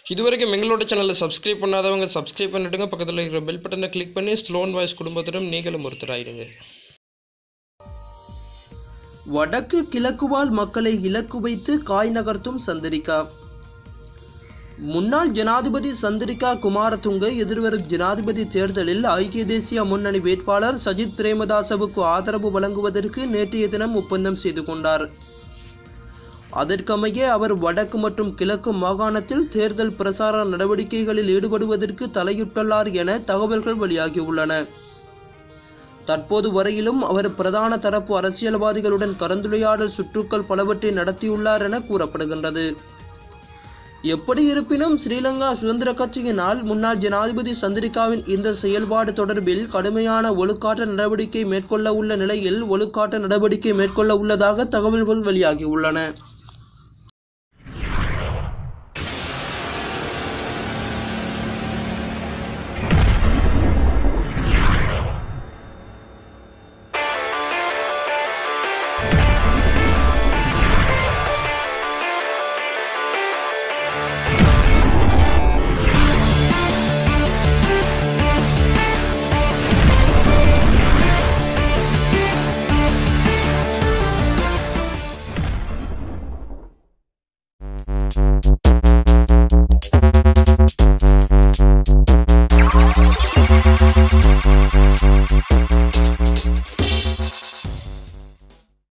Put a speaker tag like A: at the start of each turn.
A: இதுவரைக்கும் எங்களோட சேனலை சப்ஸ்கிரைப் பண்ணாதவங்க சப்ஸ்கிரைப் பண்ணிடுங்க பக்கத்தில் இருக்கிற பெல் பட்டனை கிளிக் பண்ணி ஸ்லோன் வாய்ஸ் குடும்பத்துடன் நீங்களும் ஒருத்தராயிடுங்க
B: வடக்கு கிழக்கு வாழ் மக்களை இலக்கு வைத்து காய் நகர்த்தும் சந்திரிகா முன்னாள் ஜனாதிபதி சந்திரிகா குமாரதுங்க எதிர்வரும் ஜனாதிபதி தேர்தலில் ஐக்கிய தேசிய முன்னணி வேட்பாளர் சஜித் பிரேமதாசவுக்கு ஆதரவு வழங்குவதற்கு நேற்றைய தினம் ஒப்பந்தம் செய்து கொண்டார் அதற்கமைய அவர் வடக்கு மற்றும் கிழக்கு மாகாணத்தில் தேர்தல் பிரசார நடவடிக்கைகளில் ஈடுபடுவதற்கு தலையிட்டுள்ளார் என தகவல்கள் வெளியாகியுள்ளன தற்போது வரையிலும் அவர் பிரதான தரப்பு அரசியல்வாதிகளுடன் கலந்துரையாடல் சுற்றுக்கள் பலவற்றை நடத்தியுள்ளார் என கூறப்படுகின்றது எப்படி இருப்பினும் ஸ்ரீலங்கா சுதந்திர கட்சியினால் முன்னாள் ஜனாதிபதி சந்திரிகாவின் இந்த செயல்பாடு தொடர்பில் கடுமையான ஒழுக்காட்ட நடவடிக்கை மேற்கொள்ள உள்ள நிலையில் ஒழுக்காட்ட நடவடிக்கை மேற்கொள்ள உள்ளதாக தகவல்கள் வெளியாகியுள்ளன